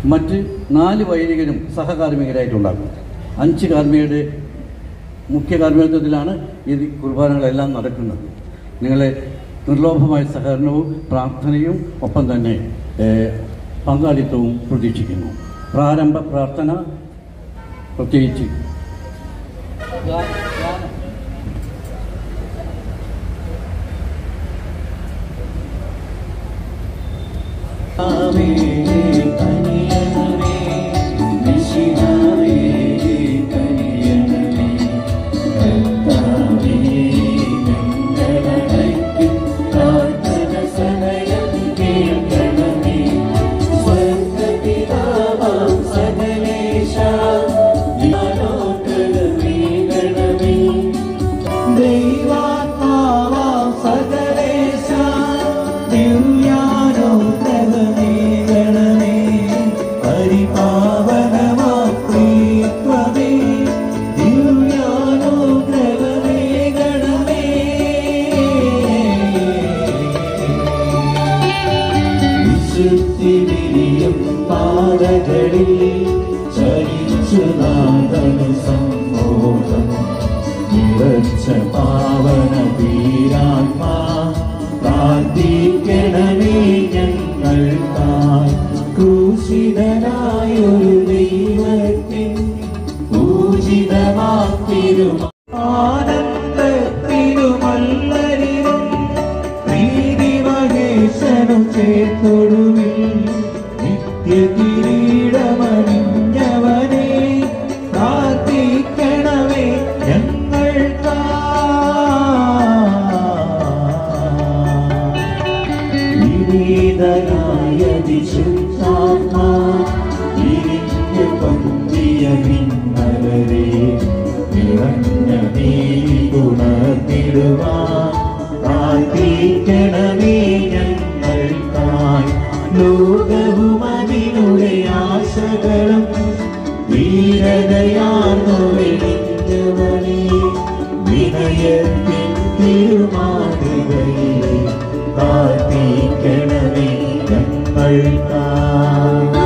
മറ്റ് നാല് വൈദികരും സഹകാർമ്മികരായിട്ടുണ്ടാകും അഞ്ച് കാർമ്മികരുടെ മുഖ്യ കാർമ്മികത്വത്തിലാണ് ഈ കുർബാനകളെല്ലാം നടക്കുന്നത് നിങ്ങളെ നിർലോഭമായ സഹകരണവും പ്രാർത്ഥനയും ഒപ്പം തന്നെ ഏഹ്, പങ്കാളിത്തവും പ്രതീക്ഷിക്കുന്നു പ്രാരംഭ പ്രാർത്ഥന പ്രത്യേകിച്ച് ദൈവാത്മാവാം സകലേശ ദിവ്യാനോത്തമേ പരിപാവനമാം പ്രീത്വമേ ദിവ്യാനോത്തമേ ഗണമേ വിശുദ്ധിയും പാതകളിൽ ചരിച്ചു നാദനു സമ്മോഹം നിറച്ച പാവന വീരാത്മാ പ്രാർത്ഥിക്കണമേ ഞങ്ങൾക്കായി ക്രൂശിതനായൊരു ദൈവത്തിൻ പൂജിതമാക്കിരും ആനന്ദത്തിനുമല്ലരിലും പ്രീതി മഹേശനു ചേർത്തൊടുവിൽ നിത്യ കിരീടമണിഞ്ഞവനെ പ്രാർത്ഥിക്കണമേ വിനീതനായ വിശുദ്ധാത്മാ ഇരിഞ്ഞു പൊന്തിയ മിന്നലരെ നിറഞ്ഞ നീതി ഗുണത്തിടുവാൻ പ്രാർത്ഥിക്കണമേ ഞങ്ങൾക്കായി ലോകവും അതിനുടെ ആശകളും ധീരതയാർന്നു വെളിഞ്ഞവനെ വിനയത്തിൻ തിരുമാതൃകയിലെ പ്രാർത്ഥിക്കണമേ ഞങ്ങൾക്കായി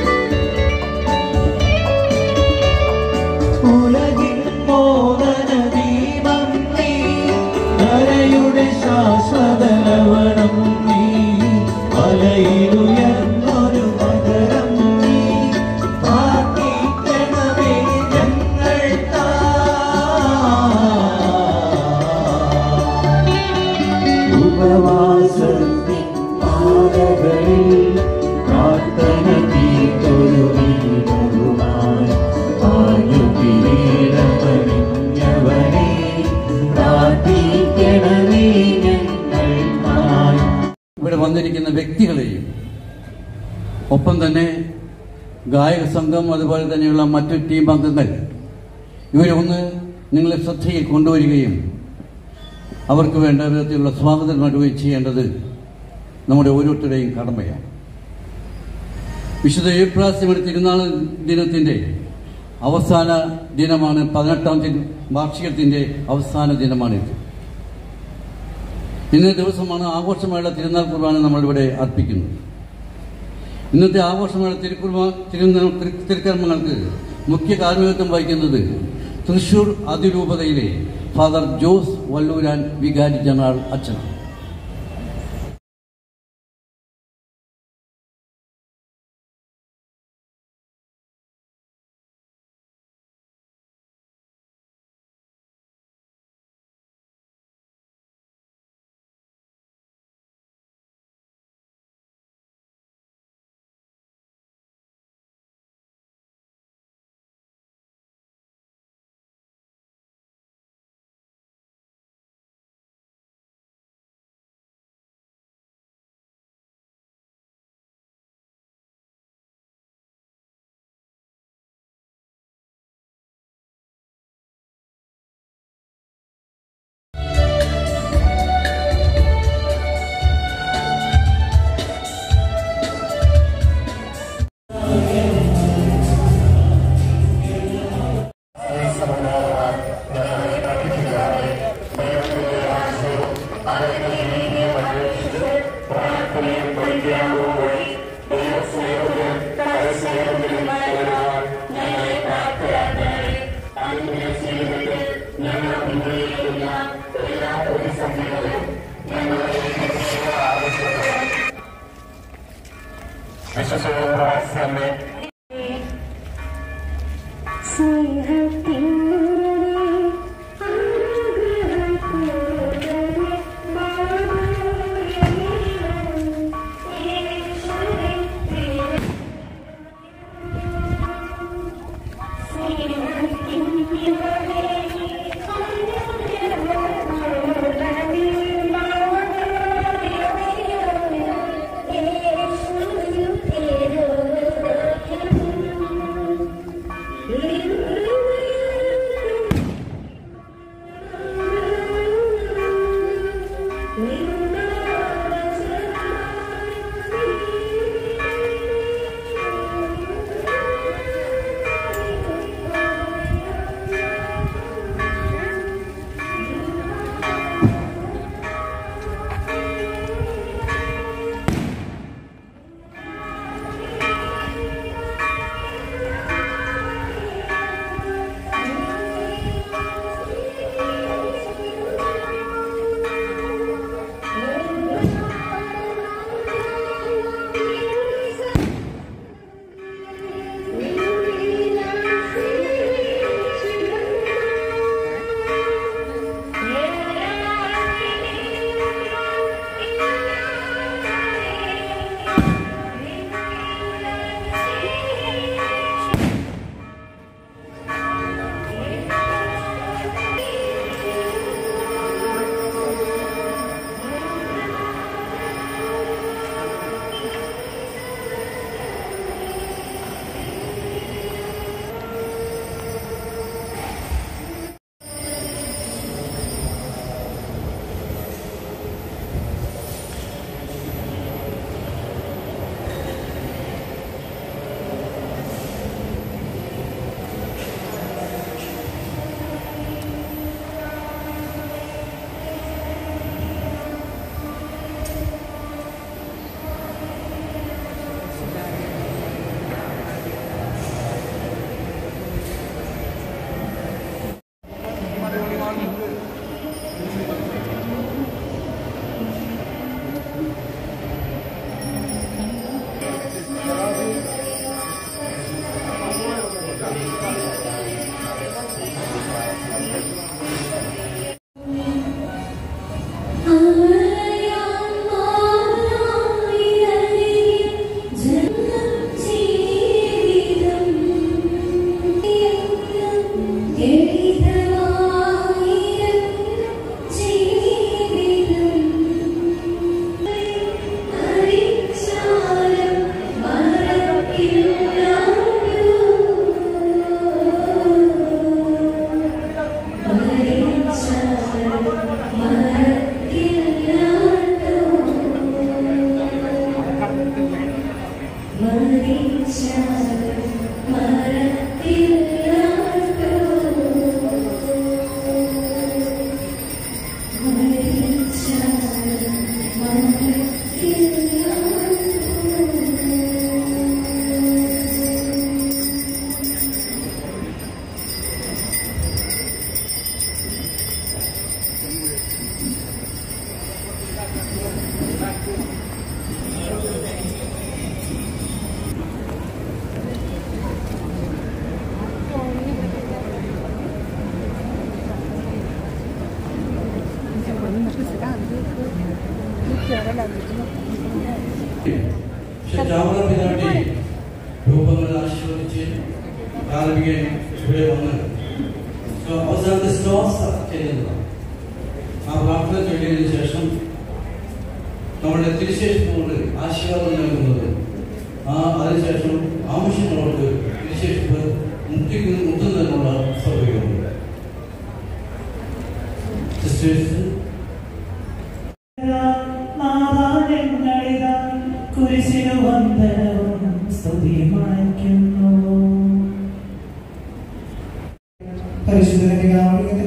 ഉലകിൽ മോദന ദീപം നീ കരയുടെ ശാശ്വത ലവണം നീ മലയിലുയർന്നൊരു മകരം നീ പ്രാർത്ഥിക്കണമേ ഞങ്ങൾക്കായി ഉപവാസത്തിൻ പാതകളിൽ പ്രാർത്ഥന തീർത്തൊരു നീതവുമായി ആയു കിരീടമണിഞ്ഞവനെ പ്രാർത്ഥിക്കണമേ ഞങ്ങൾക്കായി ഇവിടെ വന്നിരിക്കുന്ന വ്യക്തികളെയും ഒപ്പം തന്നെ ഗായക സംഘം അതുപോലെ തന്നെയുള്ള മറ്റു ടീം അംഗങ്ങൾ ഇവരെ ഒന്ന് നിങ്ങളെ ശ്രദ്ധയിൽ കൊണ്ടുവരികയും അവർക്ക് വേണ്ട വിധത്തിലുള്ള സ്വാഗതം നൽകുകയും ചെയ്യേണ്ടത് നമ്മുടെ ഓരോരുത്തരുടെയും കടമയാണ് വിശുദ്ധ ഏപ്രാസ്യമണി തിരുനാൾ ദിനത്തിൻ്റെ അവസാന ദിനമാണ് പതിനെട്ടാം ദിന- വാർഷികത്തിൻ്റെ അവസാന ദിനമാണിത് ഇന്നേ ദിവസമാണ് ആഘോഷമേള തിരുനാൾ കുർബാന നമ്മളിവിടെ അർപ്പിക്കുന്നത് ഇന്നത്തെ ആഘോഷമേള തിരുക്കുർബാ തിരുനാൾ തിരു- തിരുക്കർമ്മങ്ങൾക്ക് മുഖ്യ കാർമ്മികത്വം വഹിക്കുന്നത് തൃശൂർ അതിരൂപതയിലെ ഫാദർ ജോസ് വല്ലൂരാൻ വികാരി ജനറൽ അച്ഛനാണ് പക്ഷെ ചാവറ പിതാവിന്റെ രൂപങ്ങൾ ആശീർവദിച്ച് കാർമികൻ ഇവിടെ വന്ന് so അവസാനത്തെ ശ്വാസ ചെയ്യുന്നതാണ് ആ പ്രാർത്ഥന ചൊല്ലിയതിനു ശേഷം നമ്മുടെ തിരുശേഷം കൊണ്ട് ആശീർവാദം നൽകുന്നത് ആ അതിനുശേഷം ആവശ്യമുള്ളവർക്ക് തിരുശേഷിപ്പ് മുട്ടിക്ക് മുട്ടുന്നതിനുള്ള സൗകര്യമുണ്ട് സിസ്റ്റേഴ്സ് നാഥാജങ്ങളിതാ കുരിശിനു വന്ദനവും സ്തുതിമായ്ക്കുന്നു പരിശുദ്ധ